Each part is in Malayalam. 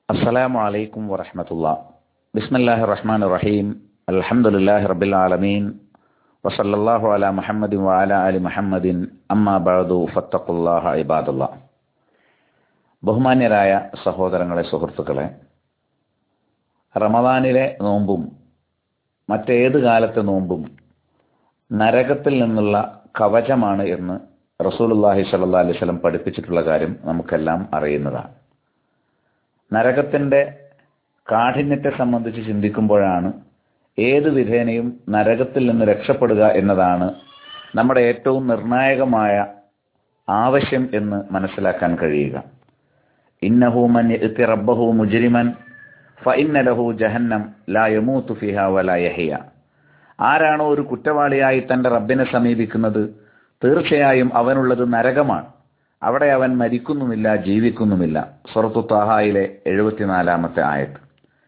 السلام عليكم ورحمة الله بسم الله الرحمن الرحيم الحمد لله رب العالمين وصلى الله على محمد وعلى آل محمد أما بعد فاتقوا الله عباد الله ബഹുമാന്യരായ സഹോദരങ്ങളെ സുഹൃത്തുക്കളെ റമദാനിലെ നോമ്പും മറ്റേത് കാലത്തെ നോമ്പും നരകത്തിൽ നിന്നുള്ള കവചമാണ് എന്ന് റസൂലുല്ലാഹി സല്ലാ അലൈഹി സ്വലം പഠിപ്പിച്ചിട്ടുള്ള കാര്യം നമുക്കെല്ലാം അറിയുന്നതാണ് നരകത്തിന്റെ കാഠിന്യത്തെ സംബന്ധിച്ച് ചിന്തിക്കുമ്പോഴാണ് ഏത് വിധേനയും നരകത്തിൽ നിന്ന് രക്ഷപ്പെടുക എന്നതാണ് നമ്മുടെ ഏറ്റവും നിർണായകമായ ആവശ്യം എന്ന് മനസ്സിലാക്കാൻ കഴിയുക ഇന്നഹു മൻ യഅതി റബ്ബഹു മുജ്രിമൻ ഫഇന്ന ലഹു ജഹന്നം ലാ യമൂതു ഫിഹാ വലാ യഹ്യ ആരാണോ ഒരു കുറ്റവാളിയായി തന്റെ റബ്ബിനെ സമീപിക്കുന്നത് തീർച്ചയായും അവനുള്ളത് നരകമാണ് അവിടെ അവൻ മരിക്കുന്നുമില്ല ജീവിക്കുന്നുമില്ല സുറത്തു താഹായിലെ എഴുപത്തിനാലാമത്തെ ആയത്ത്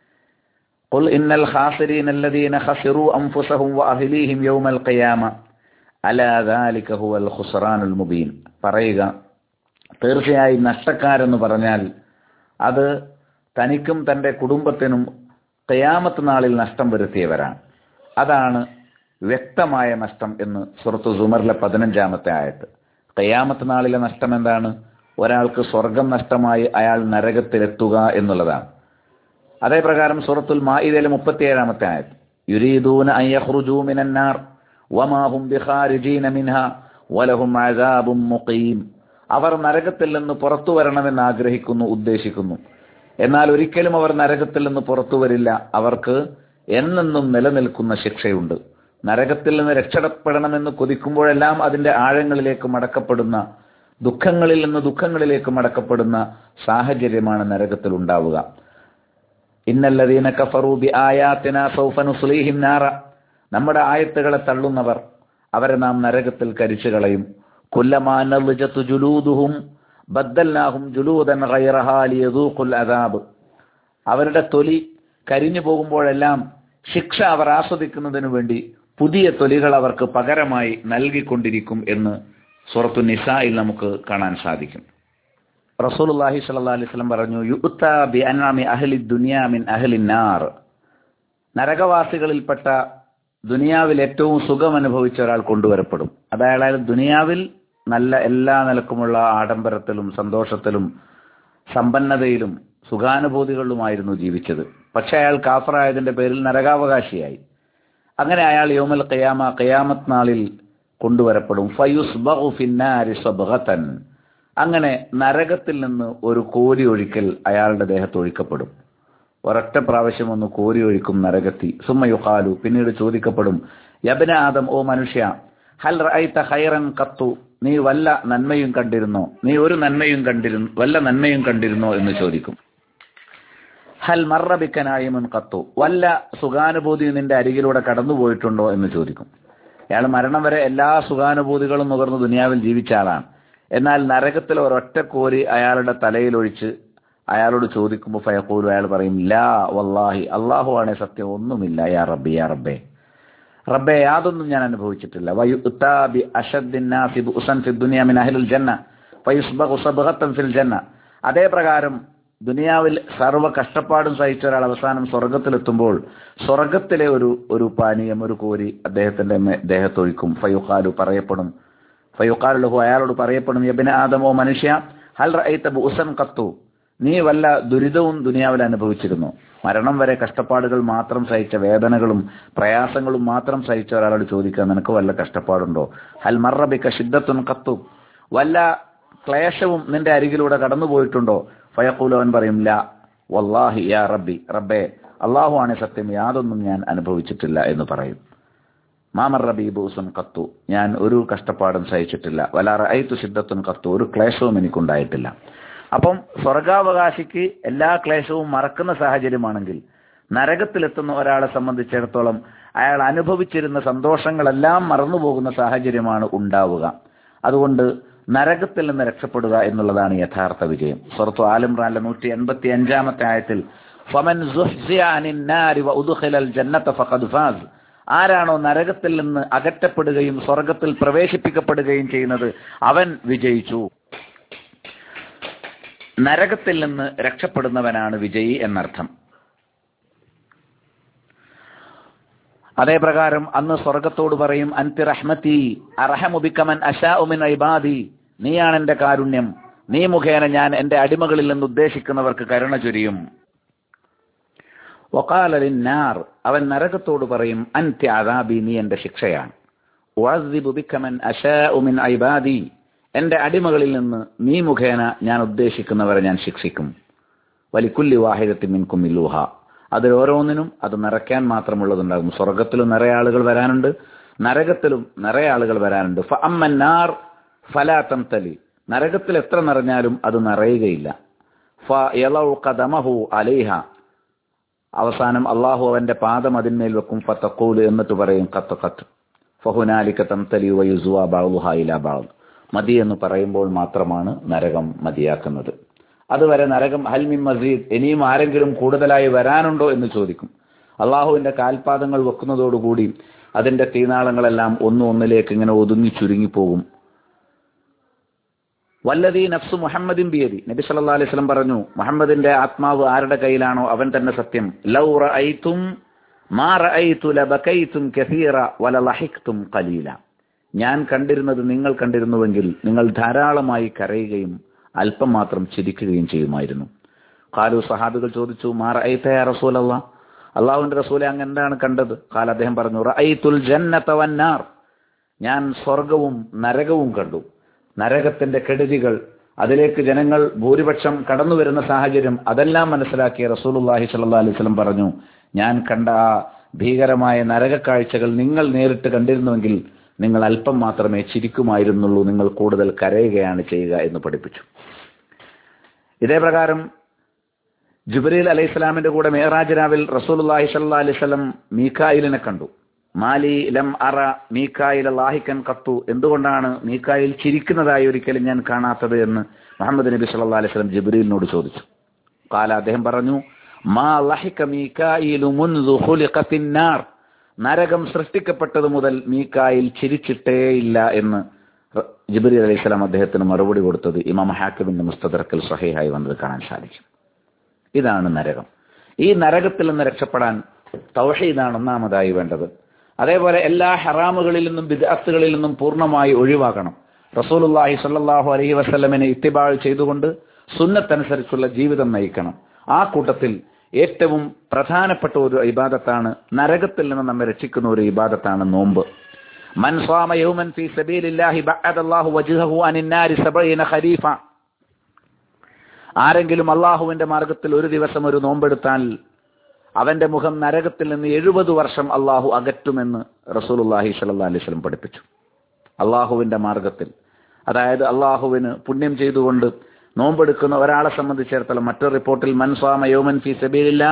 قل إن الخاسرين الذين خسروا أنفسهم وأهليهم يوم القيامة ألا ذلك هو الخسران المبين പറയുക തീർച്ചയായും നഷ്ടക്കാരെന്ന് പറഞ്ഞാൽ അത് തനിക്കും തന്റെ കുടുംബത്തിനും കയാമത്ത് നാളിൽ നഷ്ടം വരുത്തിയവരാണ് അതാണ് വ്യക്തമായ നഷ്ടം എന്ന് സുഹൃത്തു സുമറിലെ പതിനഞ്ചാമത്തെ ആയത്ത് കയ്യാമത്ത് നാളിലെ നഷ്ടം എന്താണ് ഒരാൾക്ക് സ്വർഗം നഷ്ടമായി അയാൾ നരകത്തിലെത്തുക എന്നുള്ളതാണ് അതേ പ്രകാരം സൂറത്തുൽ മായിദയിലെ മുപ്പത്തിയേഴാമത്തെ ആയത് യുരീദൂന അയ്യഖ്റുജൂ മിനന്നാർ വമാഹും ബിഖാരിജീന മിൻഹ വലഹും അസാബും മുഖീം അവർ നരകത്തിൽ നിന്ന് പുറത്തു വരണമെന്ന് ആഗ്രഹിക്കുന്നു ഉദ്ദേശിക്കുന്നു എന്നാൽ ഒരിക്കലും അവർ നരകത്തിൽ നിന്ന് പുറത്തു വരില്ല അവർക്ക് എന്നെന്നും നിലനിൽക്കുന്ന ശിക്ഷയുണ്ട് നരകത്തിൽ നിന്ന് രക്ഷപ്പെടണമെന്ന് കൊതിക്കുമ്പോഴെല്ലാം അതിന്റെ ആഴങ്ങളിലേക്ക് മടക്കപ്പെടുന്ന ദുഃഖങ്ങളിൽ നിന്ന് ദുഃഖങ്ങളിലേക്ക് മടക്കപ്പെടുന്ന സാഹചര്യമാണ് നരകത്തിൽ ഉണ്ടാവുക ഇന്നല്ലതീന കഫറൂബി ആയാത്തിന സൗഫനുസ്ലീഹിം നാറ നമ്മുടെ ആയത്തുകളെ തള്ളുന്നവർ അവരെ നാം നരകത്തിൽ കരിച്ചു കളയും കുല്ലമാനു ജുലൂദുഹും ബദ്ദൽനാഹും ജുലൂദൻ ഖൈറഹാലിയദൂഖുൽ അദാബ് അവരുടെ തൊലി കരിഞ്ഞു പോകുമ്പോഴെല്ലാം ശിക്ഷ അവർ ആസ്വദിക്കുന്നതിനു വേണ്ടി പുതിയ തൊലികൾ അവർക്ക് പകരമായി നൽകിക്കൊണ്ടിരിക്കും എന്ന് സുറത്തു നിസായിൽ നമുക്ക് കാണാൻ സാധിക്കും റസൂലുള്ളാഹി സ്വല്ലല്ലാഹി അലൈഹി വസല്ലം പറഞ്ഞു യുഅ്താ ബി അൻആമി അഹ്ലി ദുനിയാ മിൻ അഹ്ലി നാർ നരകവാസികളിൽപ്പെട്ട ദുനിയാവിൽ ഏറ്റവും സുഖം അനുഭവിച്ച ഒരാൾ കൊണ്ടുവരപ്പെടും അതായത് ദുനിയാവിൽ നല്ല എല്ലാ നിലക്കുമുള്ള ആഡംബരത്തിലും സന്തോഷത്തിലും സമ്പന്നതയിലും സുഖാനുഭൂതികളിലുമായിരുന്നു ജീവിച്ചത് പക്ഷെ അയാൾ കാഫറായതിന്റെ പേരിൽ നരകാവകാശിയായി അങ്ങനെ അയാൾ യോമൽ കയാമ കയാമത്ത് നാളിൽ കൊണ്ടുവരപ്പെടും ഫയുസ് ഫിന്നാരി സ്വബഹത്തൻ അങ്ങനെ നരകത്തിൽ നിന്ന് ഒരു കോരി ഒഴിക്കൽ അയാളുടെ ദേഹത്ത് ഒഴിക്കപ്പെടും ഒരൊറ്റ പ്രാവശ്യം ഒന്ന് കോരി ഒഴിക്കും നരകത്തി സുമ്മയുഹാലു പിന്നീട് ചോദിക്കപ്പെടും യബന ആദം ഓ മനുഷ്യ ഹൽ റൈത്ത ഹൈറൻ കത്തു നീ വല്ല നന്മയും കണ്ടിരുന്നോ നീ ഒരു നന്മയും കണ്ടിരുന്നു വല്ല നന്മയും കണ്ടിരുന്നോ എന്ന് ചോദിക്കും ഹൽ മറബിക്കനായുമൻ കത്തു വല്ല സുഖാനുഭൂതിയും നിന്റെ അരികിലൂടെ കടന്നുപോയിട്ടുണ്ടോ എന്ന് ചോദിക്കും അയാൾ മരണം വരെ എല്ലാ സുഖാനുഭൂതികളും നുകർന്ന് ദുനിയാവിൽ ജീവിച്ച ആളാണ് എന്നാൽ നരകത്തിൽ ഒരൊറ്റ കോരി അയാളുടെ തലയിൽ ഒഴിച്ച് അയാളോട് ചോദിക്കുമ്പോൾ ഫയക്കൂലു അയാൾ പറയും ലാ വല്ലാഹി അള്ളാഹു ആണേ സത്യം ഒന്നുമില്ല യാ റബ്ബി യാ റബ്ബേ റബ്ബെ യാതൊന്നും ഞാൻ അനുഭവിച്ചിട്ടില്ല അതേ പ്രകാരം ദുനിയാവിൽ സർവ്വ കഷ്ടപ്പാടും സഹിച്ച ഒരാൾ അവസാനം സ്വർഗത്തിലെത്തുമ്പോൾ സ്വർഗത്തിലെ ഒരു ഒരു പാനീയം ഒരു കോരി അദ്ദേഹത്തിന്റെ ദേഹത്തൊഴിക്കും ഫയുഖാലു പറയപ്പെടും ഫയുഖാലുഹു അയാളോട് പറയപ്പെടും യബിന ആദമോ മനുഷ്യ ഹൽ റൈത്ത ബുസൻ കത്തു നീ വല്ല ദുരിതവും ദുനിയാവിൽ അനുഭവിച്ചിരുന്നു മരണം വരെ കഷ്ടപ്പാടുകൾ മാത്രം സഹിച്ച വേദനകളും പ്രയാസങ്ങളും മാത്രം സഹിച്ച ഒരാളോട് ചോദിക്കുക നിനക്ക് വല്ല കഷ്ടപ്പാടുണ്ടോ ഹൽ മറബിക്ക ശിദ്ധത്തുൻ കത്തു വല്ല ക്ലേശവും നിന്റെ അരികിലൂടെ കടന്നുപോയിട്ടുണ്ടോ ഫയക്കൂൽ അവൻ പറയും ലാ വല്ലാഹി യാ റബ്ബി റബ്ബേ അള്ളാഹു ആണ് സത്യം യാതൊന്നും ഞാൻ അനുഭവിച്ചിട്ടില്ല എന്ന് പറയും മാമർ റബി ബൂസുൻ കത്തു ഞാൻ ഒരു കഷ്ടപ്പാടും സഹിച്ചിട്ടില്ല വലാറ ഐത്തു സിദ്ധത്തുൻ കത്തു ഒരു ക്ലേശവും എനിക്കുണ്ടായിട്ടില്ല അപ്പം സ്വർഗാവകാശിക്ക് എല്ലാ ക്ലേശവും മറക്കുന്ന സാഹചര്യമാണെങ്കിൽ നരകത്തിലെത്തുന്ന ഒരാളെ സംബന്ധിച്ചിടത്തോളം അയാൾ അനുഭവിച്ചിരുന്ന സന്തോഷങ്ങളെല്ലാം മറന്നുപോകുന്ന സാഹചര്യമാണ് ഉണ്ടാവുക അതുകൊണ്ട് നരകത്തിൽ നിന്ന് രക്ഷപ്പെടുക എന്നുള്ളതാണ് യഥാർത്ഥ വിജയം സുഹൃത്തു ആലിമ്രാന്റെ നൂറ്റി എൺപത്തി അഞ്ചാമത്തെ ആയത്തിൽ ഫമൻ ഫാസ് ആരാണോ നരകത്തിൽ നിന്ന് അകറ്റപ്പെടുകയും സ്വർഗത്തിൽ പ്രവേശിപ്പിക്കപ്പെടുകയും ചെയ്യുന്നത് അവൻ വിജയിച്ചു നരകത്തിൽ നിന്ന് രക്ഷപ്പെടുന്നവനാണ് വിജയി എന്നർത്ഥം അതേ പ്രകാരം അന്ന് സ്വർഗത്തോട് പറയും അൻതി റഹ്മത്തി അറഹമുബിക്കമൻ അഷാഉമിൻ ഇബാദി നീയാണ് എന്റെ കാരുണ്യം നീ മുഖേന ഞാൻ എന്റെ അടിമകളിൽ നിന്ന് ഉദ്ദേശിക്കുന്നവർക്ക് കരുണ ചൊരിയും വക്കാലിന്നാർ അവൻ നരകത്തോട് പറയും അൻതി അദാബി നീ എന്റെ ശിക്ഷയാണ് ഉഅദ്ദിബു ബിക്കമൻ അശാഉ മിൻ ഇബാദി എന്റെ അടിമകളിൽ നിന്ന് നീ മുഖേന ഞാൻ ഉദ്ദേശിക്കുന്നവരെ ഞാൻ ശിക്ഷിക്കും വലിക്കുല്ലി വാഹിദത്തി മിൻകും ഇല്ലൂഹ അതിൽ ഓരോന്നിനും അത് നിറയ്ക്കാൻ മാത്രമുള്ളതുണ്ടാകും സ്വർഗത്തിലും നിറയെ ആളുകൾ വരാനുണ്ട് നരകത്തിലും നിറയെ ആളുകൾ വരാനുണ്ട് ഫ അമ്മന്നാർ ഫലാത്തം തലി നരകത്തിൽ എത്ര നിറഞ്ഞാലും അത് നിറയുകയില്ല ഫ യലൗ ഖദമഹു അലൈഹ അവസാനം അള്ളാഹു അവന്റെ പാദം അതിന്മേൽ വെക്കും ഫത്തക്കൂല് എന്നിട്ട് പറയും കത്ത് കത്ത് ഫഹുനാലിക്ക തംതലി വയുസുവ ബാളുഹ ഇല ബാൾ മതി എന്ന് പറയുമ്പോൾ മാത്രമാണ് നരകം മതിയാക്കുന്നത് അതുവരെ നരകം ഹൽമി മസീദ് ഇനിയും ആരെങ്കിലും കൂടുതലായി വരാനുണ്ടോ എന്ന് ചോദിക്കും അള്ളാഹുവിന്റെ കാൽപാദങ്ങൾ വെക്കുന്നതോടുകൂടി അതിന്റെ തീനാളങ്ങളെല്ലാം ഒന്നു ഒന്നിലേക്ക് ഇങ്ങനെ ഒതുങ്ങി ചുരുങ്ങിപ്പോകും വല്ലതീ നഫ്സു മുഹമ്മദിൻ ബിയതി നബി സല്ലല്ലാഹു അലൈഹി വസല്ലം പറഞ്ഞു മുഹമ്മദിന്റെ ആത്മാവ് ആരുടെ കയ്യിലാണോ അവൻ തന്നെ സത്യം ലൗ റഅയ്തും മാ റഅയ്തു ലബകൈതും കസീറ വലലഹിഖ്തും ഖലീല ഞാൻ കണ്ടിരുന്നത് നിങ്ങൾ കണ്ടിരുന്നുവെങ്കിൽ നിങ്ങൾ ധാരാളമായി കരയുകയും അല്പം മാത്രം ചിരിക്കുകയും ചെയ്യുമായിരുന്നു കാലു സഹാബികൾ ചോദിച്ചു മാ റഅയ്ത യാ റസൂലല്ലാ അള്ളാഹുവിന്റെ റസൂലെ അങ്ങ് എന്താണ് കണ്ടത് കാല അദ്ദേഹം പറഞ്ഞു റഅയ്തുൽ ജന്നത വന്നാർ ഞാൻ സ്വർഗവും നരകവും കണ്ടു നരകത്തിന്റെ കെടുതികൾ അതിലേക്ക് ജനങ്ങൾ ഭൂരിപക്ഷം കടന്നു വരുന്ന സാഹചര്യം അതെല്ലാം മനസ്സിലാക്കിയ റസൂലുല്ലാഹി സല്ലല്ലാഹു അലൈഹി വസല്ലം പറഞ്ഞു ഞാൻ കണ്ട ആ ഭീകരമായ നരക കാഴ്ചകൾ നിങ്ങൾ നേരിട്ട് കണ്ടിരുന്നുവെങ്കിൽ നിങ്ങൾ അല്പം മാത്രമേ ചിരിക്കുമായിരുന്നുള്ളൂ നിങ്ങൾ കൂടുതൽ കരയുകയാണ് ചെയ്യുക എന്ന് പഠിപ്പിച്ചു ഇതേ പ്രകാരം ജുബരീൽ അലൈഹി സ്വലാമിന്റെ കൂടെ മേറാജ് രാവിൽ റസൂലുല്ലാഹി സല്ലല്ലാഹു അലൈഹി വസല്ലം മീക്കായിലിനെ കണ്ടു മാലി ലം അറ മീക്കായിൽ ലാഹിക്കൻ കത്തു എന്തുകൊണ്ടാണ് മീക്കായിൽ ചിരിക്കുന്നതായി ഒരിക്കലും ഞാൻ കാണാത്തത് എന്ന് മുഹമ്മദ് നബി സല്ലല്ലാഹു അലൈഹി വസല്ലം ജിബ്രീലിനോട് ചോദിച്ചു കാല അദ്ദേഹം പറഞ്ഞു മാ ലഹിക മീക്കായിലു മുൻദു ഖുലിഖത്തിൻ നാർ നരകം സൃഷ്ടിക്കപ്പെട്ടത് മുതൽ മീക്കായിൽ ചിരിച്ചിട്ടേയില്ല എന്ന് ജിബ്രീൽ അലൈഹി സ്വലാം അദ്ദേഹത്തിന് മറുപടി കൊടുത്തത് ഇമാം ഹാക്കിബിന്റെ മുസ്തദർക്കൽ സഹീഹായി വന്നത് കാണാൻ സാധിക്കും ഇതാണ് നരകം ഈ നരകത്തിൽ നിന്ന് രക്ഷപ്പെടാൻ തൗഹീദാണ് ഒന്നാമതായി വേണ്ടത് അതേപോലെ എല്ലാ ഹറാമുകളിൽ നിന്നും ബിദഅത്തുകളിൽ നിന്നും പൂർണ്ണമായി ഒഴിവാക്കണം റസൂലുള്ളാഹി സ്വല്ലല്ലാഹു അലൈഹി വസല്ലമിനെ ഇത്തിബാൾ ചെയ്തുകൊണ്ട് സുന്നത്തനുസരിച്ചുള്ള ജീവിതം നയിക്കണം ആ കൂട്ടത്തിൽ ഏറ്റവും പ്രധാനപ്പെട്ട ഒരു ഇബാദത്താണ് നരകത്തിൽ നിന്ന് നമ്മെ രക്ഷിക്കുന്ന ഒരു ഇബാദത്താണ് നോമ്പ് മൻ സ്വാമ യൗമൻ ഫീ സബീലില്ലാഹി ബഅദല്ലാഹു വജ്ഹഹു അനിന്നാരി സബഈന ഖരീഫ ആരെങ്കിലും അള്ളാഹുവിന്റെ മാർഗത്തിൽ ഒരു ദിവസം ഒരു നോമ്പെടുത്താൽ അവന്റെ മുഖം നരകത്തിൽ നിന്ന് എഴുപത് വർഷം അള്ളാഹു അകറ്റുമെന്ന് റസൂലുല്ലാഹി സല്ലാ അലൈഹി സ്വലം പഠിപ്പിച്ചു അള്ളാഹുവിന്റെ മാർഗത്തിൽ അതായത് അള്ളാഹുവിന് പുണ്യം ചെയ്തുകൊണ്ട് നോമ്പെടുക്കുന്ന ഒരാളെ സംബന്ധിച്ചിടത്തോളം മറ്റൊരു റിപ്പോർട്ടിൽ മൻസ്വാമ യോമൻ ഫി സബീലില്ല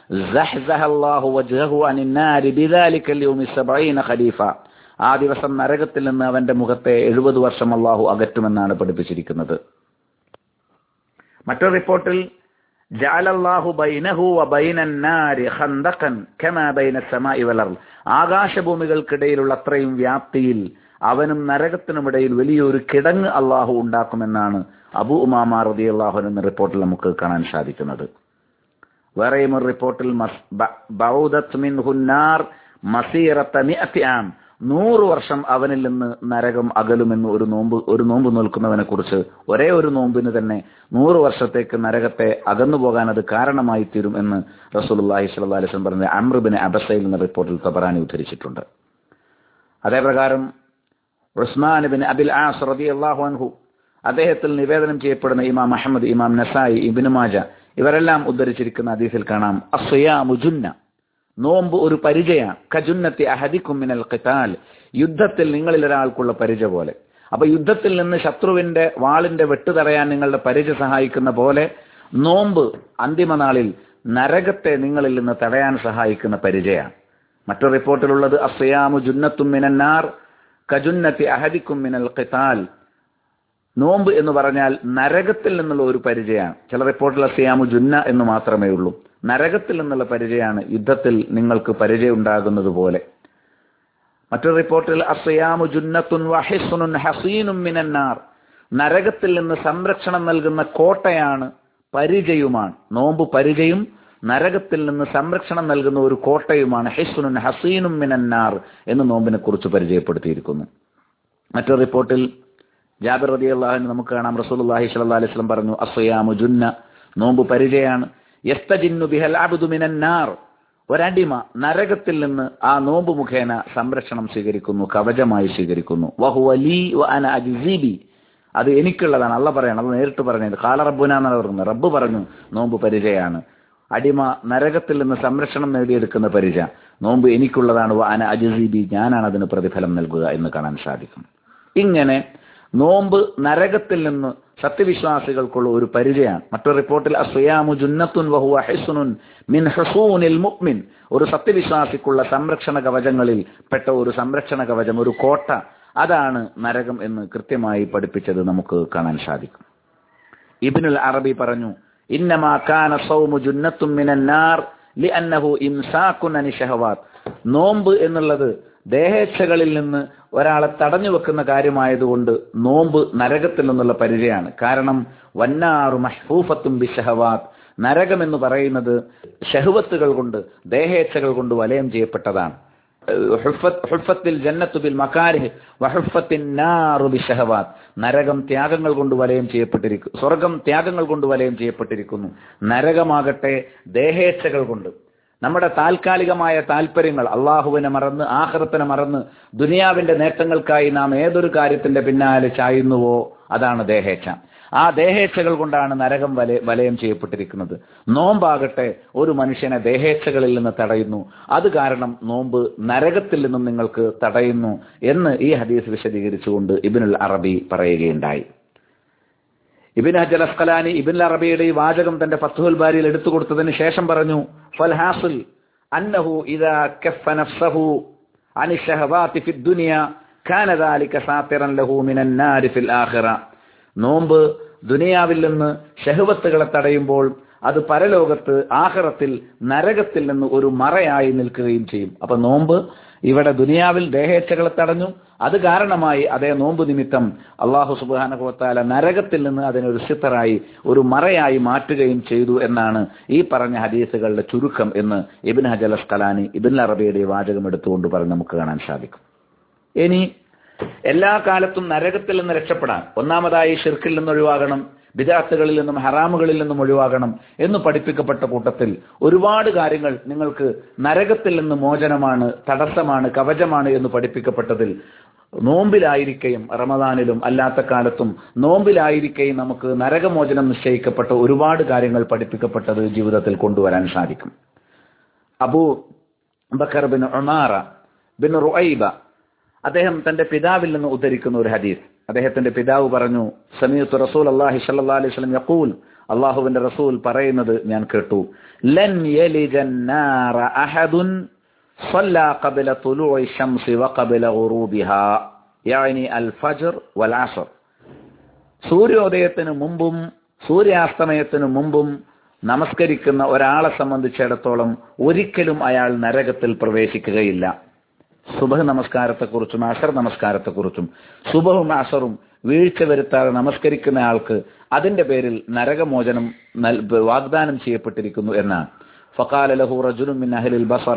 ഖലീഫ ആ ദിവസം നരകത്തിൽ നിന്ന് അവന്റെ മുഖത്തെ എഴുപത് വർഷം അള്ളാഹു അകറ്റുമെന്നാണ് പഠിപ്പിച്ചിരിക്കുന്നത് മറ്റൊരു റിപ്പോർട്ടിൽ ജഅലല്ലാഹു ബൈനഹു വബൈനന്നാരി ഖന്ദഖൻ കമാ ബൈന സമാഇ വൽ ആകാശഭൂമികൾക്കിടയിലുള്ള അത്രയും വ്യാപ്തിയിൽ അവനും നരകത്തിനുമിടയിൽ വലിയൊരു കിടങ്ങ് അള്ളാഹു ഉണ്ടാക്കുമെന്നാണ് അബു ഉമാമ റളിയല്ലാഹു എന്ന റിപ്പോർട്ടിൽ നമുക്ക് കാണാൻ സാധിക്കുന്നത് വേറെയും ഒരു റിപ്പോർട്ടിൽ ബൗദത്ത് മിൻഹുന്നാർ മസീറത്ത മിഅത്തി ആം നൂറ് വർഷം അവനിൽ നിന്ന് നരകം അകലുമെന്ന് ഒരു നോമ്പ് ഒരു നോമ്പ് നിൽക്കുന്നവനെ കുറിച്ച് ഒരേ ഒരു നോമ്പിന് തന്നെ നൂറ് വർഷത്തേക്ക് നരകത്തെ അകന്നു പോകാൻ അത് കാരണമായി തീരും എന്ന് റസൂലുള്ളാഹി സ്വല്ലല്ലാഹി അലൈഹി വസല്ലം പറഞ്ഞ അമ്രുബിന് അബസയിൽ എന്ന റിപ്പോർട്ടിൽ തബറാനി ഉദ്ധരിച്ചിട്ടുണ്ട് അതേപ്രകാരം ഉസ്മാൻ ബിൻ അബിൽ ആസ് റളിയല്ലാഹു അൻഹു അദ്ദേഹത്തിൽ നിവേദനം ചെയ്യപ്പെടുന്ന ഇമാം അഹമ്മദ് ഇമാം നസായി ഇബ്നു മാജ ഇവരെല്ലാം ഉദ്ധരിച്ചിരിക്കുന്ന ഹദീസിൽ കാണാം അസ്വയാമു ജുന്ന നോമ്പ് ഒരു പരിചയ കജുന്നത്തി അഹദിക്കും മിനൽ ഖിതാൽ യുദ്ധത്തിൽ നിങ്ങളിൽ ഒരാൾക്കുള്ള പരിച പോലെ അപ്പൊ യുദ്ധത്തിൽ നിന്ന് ശത്രുവിന്റെ വാളിന്റെ വെട്ടുതടയാൻ നിങ്ങളുടെ പരിച സഹായിക്കുന്ന പോലെ നോമ്പ് അന്തിമ നാളിൽ നരകത്തെ നിങ്ങളിൽ നിന്ന് തടയാൻ സഹായിക്കുന്ന പരിചയാണ് മറ്റൊരു റിപ്പോർട്ടിലുള്ളത് അസ്യാമു ജുന്നത്തും മിനന്നാർ കജുന്നത്തി അഹദിക്കും മിനൽ ഖിതാൽ നോമ്പ് എന്ന് പറഞ്ഞാൽ നരകത്തിൽ നിന്നുള്ള ഒരു പരിചയമാണ് ചില റിപ്പോർട്ടിൽ അസ്യാമു ജുന്ന എന്ന് മാത്രമേ ഉള്ളൂ നരകത്തിൽ നിന്നുള്ള പരിചയമാണ് യുദ്ധത്തിൽ നിങ്ങൾക്ക് പരിചയം ഉണ്ടാകുന്നത് പോലെ മറ്റൊരു റിപ്പോർട്ടിൽ അസ്യാമു ജുന്നത്തുൻ വഹിസുനുൻ ഹസീനും മിനന്നാർ നരകത്തിൽ നിന്ന് സംരക്ഷണം നൽകുന്ന കോട്ടയാണ് പരിചയുമാണ് നോമ്പ് പരിചയും നരകത്തിൽ നിന്ന് സംരക്ഷണം നൽകുന്ന ഒരു കോട്ടയുമാണ് ഹിസ്നുൻ ഹസീനും മിനന്നാർ എന്ന് നോമ്പിനെ കുറിച്ച് പരിചയപ്പെടുത്തിയിരിക്കുന്നു മറ്റൊരു റിപ്പോർട്ടിൽ ജാബിർ റതി അള്ളാഹിന് നമുക്ക് കാണാം റസൂലുള്ളാഹി സ്വല്ലല്ലാഹി അലൈഹി വസല്ലം പറഞ്ഞു അസ്വയാമു ജുന്ന നോമ്പ് പരിചയാണ് യസ്തജിന്നു ബിഹൽ അബ്ദു മിനന്നാർ ഒരടിമ നരകത്തിൽ നിന്ന് ആ നോമ്പ് മുഖേന സംരക്ഷണം സ്വീകരിക്കുന്നു കവചമായി സ്വീകരിക്കുന്നു വഹുവ ലീ വ അന അജ്സിബി അത് എനിക്കുള്ളതാണ് അല്ല പറയണം അത് നേരിട്ട് പറഞ്ഞത് കാല റബ്ബുന എന്നാണ് പറയുന്നത് റബ്ബ് പറഞ്ഞു നോമ്പ് പരിചയാണ് അടിമ നരകത്തിൽ നിന്ന് സംരക്ഷണം നേടിയെടുക്കുന്ന പരിച നോമ്പ് എനിക്കുള്ളതാണ് വ അന അജ്സിബി ഞാനാണ് അതിന് പ്രതിഫലം നൽകുക എന്ന് കാണാൻ സാധിക്കും ഇങ്ങനെ നോമ്പ് നരകത്തിൽ നിന്ന് സത്യവിശ്വാസികൾക്കുള്ള ഒരു പരിചയമാണ് മറ്റൊരു റിപ്പോർട്ടിൽ അസ്വയാമു ജുന്നത്തുൻ വഹുവ ഹിസ്നുൻ മിൻ ഹുസൂനിൽ മുഅ്മിൻ ഒരു സത്യവിശ്വാസിക്കുള്ള സംരക്ഷണ കവചങ്ങളിൽ പെട്ട ഒരു സംരക്ഷണ കവചം ഒരു കോട്ട അതാണ് നരകം എന്ന് കൃത്യമായി പഠിപ്പിച്ചത് നമുക്ക് കാണാൻ സാധിക്കും ഇബ്നുൽ അറബി പറഞ്ഞു ഇന്നമാ കാന സൗമു ജുന്നത്തും മിനന്നാർ ലിഅന്നഹു ഇംസാക്കുൻ അനി ഷഹവാത്ത് നോമ്പ് എന്നുള്ളത് ദേഹേച്ഛകളിൽ നിന്ന് ഒരാളെ തടഞ്ഞു വെക്കുന്ന കാര്യമായതുകൊണ്ട് നോമ്പ് നരകത്തിൽ നിന്നുള്ള പരിചയമാണ് കാരണം വന്നാറു മഹ്ഫൂഫത്തും ബി ഷഹവാത്ത് നരകം എന്ന് പറയുന്നത് ഷഹുവത്തുകൾ കൊണ്ട് ദേഹേച്ഛകൾ കൊണ്ട് വലയം ചെയ്യപ്പെട്ടതാണ് ഹുഫത്തിൽ ജന്നത്തു ബിൽ മക്കാരിഹ് വഹുഫത്തിൻ നാറു ബി ഷഹവാത്ത് നരകം ത്യാഗങ്ങൾ കൊണ്ട് വലയം ചെയ്യപ്പെട്ടിരിക്കുന്നു സ്വർഗം ത്യാഗങ്ങൾ കൊണ്ട് വലയം ചെയ്യപ്പെട്ടിരിക്കുന്നു നരകമാകട്ടെ ദേഹേച്ഛകൾ കൊണ്ട് നമ്മുടെ താൽക്കാലികമായ താല്പര്യങ്ങൾ അള്ളാഹുവിനെ മറന്ന് ആഹ്റത്തിനെ മറന്ന് ദുനിയാവിന്റെ നേട്ടങ്ങൾക്കായി നാം ഏതൊരു കാര്യത്തിന്റെ പിന്നാലെ ചായുന്നുവോ അതാണ് ദേഹേച്ഛ ആ ദേഹേച്ഛകൾ കൊണ്ടാണ് നരകം വല വലയം ചെയ്യപ്പെട്ടിരിക്കുന്നത് നോമ്പാകട്ടെ ഒരു മനുഷ്യനെ ദേഹേച്ഛകളിൽ നിന്ന് തടയുന്നു അത് കാരണം നോമ്പ് നരകത്തിൽ നിന്നും നിങ്ങൾക്ക് തടയുന്നു എന്ന് ഈ ഹദീസ് വിശദീകരിച്ചുകൊണ്ട് ഇബിനുൽ അറബി പറയുകയുണ്ടായി ഇബിൻ ഹജൽ അസ്കലാനി ഇബിൻ അറബിയുടെ ഈ വാചകം തന്റെ ഫത്തുൽ ബാരിയിൽ എടുത്തു കൊടുത്തതിന് ശേഷം പറഞ്ഞു ഫൽഹാസുൽ അന്നഹു ഇദാ കഫ നഫ്സഹു അനി ഷഹവാതി ഫി ദുനിയ കാന ദാലിക സാത്തിറൻ ലഹു മിനൻ നാരി ഫിൽ ആഖിറ നോമ്പ് ദുനിയാവിൽ നിന്ന് ഷഹവത്തുകളെ തടയുമ്പോൾ അത് പരലോകത്ത് ആഹ്റത്തിൽ നരകത്തിൽ നിന്ന് ഒരു മറയായി നിൽക്കുകയും ചെയ്യും അപ്പൊ നോമ്പ് ഇവിടെ ദുനിയാവിൽ ദേഹേച്ഛകളെ തടഞ്ഞു അത് കാരണമായി അതേ നോമ്പ് നിമിത്തം അള്ളാഹു സുബാനകോത്താല നരകത്തിൽ നിന്ന് അതിനൊരു സിത്തറായി ഒരു മറയായി മാറ്റുകയും ചെയ്തു എന്നാണ് ഈ പറഞ്ഞ ഹദീസുകളുടെ ചുരുക്കം എന്ന് ഇബിൻ ഹജൽ അസ്കലാനി ഇബിൻ അറബിയുടെ വാചകം എടുത്തുകൊണ്ട് പറഞ്ഞ് നമുക്ക് കാണാൻ സാധിക്കും ഇനി എല്ലാ കാലത്തും നരകത്തിൽ നിന്ന് രക്ഷപ്പെടാൻ ഒന്നാമതായി ഷിർക്കിൽ നിന്ന് ഒഴിവാകണം വിദാത്തുകളിൽ നിന്നും ഹറാമുകളിൽ നിന്നും ഒഴിവാകണം എന്ന് പഠിപ്പിക്കപ്പെട്ട കൂട്ടത്തിൽ ഒരുപാട് കാര്യങ്ങൾ നിങ്ങൾക്ക് നരകത്തിൽ നിന്ന് മോചനമാണ് തടസ്സമാണ് കവചമാണ് എന്ന് പഠിപ്പിക്കപ്പെട്ടതിൽ നോമ്പിലായിരിക്കുകയും റമദാനിലും അല്ലാത്ത കാലത്തും നോമ്പിലായിരിക്കുകയും നമുക്ക് നരകമോചനം നിശ്ചയിക്കപ്പെട്ട ഒരുപാട് കാര്യങ്ങൾ പഠിപ്പിക്കപ്പെട്ടത് ജീവിതത്തിൽ കൊണ്ടുവരാൻ സാധിക്കും Abu Bakr bin Umara bin Ruaiba അദ്ദേഹം തന്റെ പിതാവിൽ നിന്ന് ഉദ്ധരിക്കുന്ന ഒരു ഹദീസ് അദ്ദേഹത്തിന്റെ പിതാവ് പറഞ്ഞു സമീത്ത് റസൂൽ അള്ളാഹി സല്ലാ അലൈഹി സ്വലം യക്കൂൽ അള്ളാഹുവിന്റെ റസൂൽ പറയുന്നത് ഞാൻ കേട്ടു ലൻ യലിജന്നാറ അഹദുൻ صلى قبل طلوع الشمس وقبل غروبها يعني الفجر والعصر സൂര്യോദയത്തിന് മുമ്പും സൂര്യാസ്തമയത്തിന് മുമ്പും നമസ്കരിക്കുന്ന ഒരാളെ സംബന്ധിച്ചിടത്തോളം ഒരിക്കലും അയാൾ നരകത്തിൽ പ്രവേശിക്കുകയില്ല സുബഹ് നമസ്കാരത്തെക്കുറിച്ചും അസർ നമസ്കാരത്തെക്കുറിച്ചും സുബഹും അസറും വീഴ്ച വരുത്താതെ നമസ്കരിക്കുന്ന ആൾക്ക് അതിന്റെ പേരിൽ നരകമോചനം വാഗ്ദാനം ചെയ്യപ്പെട്ടിരിക്കുന്നു എന്നാണ് ഫക്കാല ലഹു റജുലും മിൻ അഹ്ലിൽ ബസറ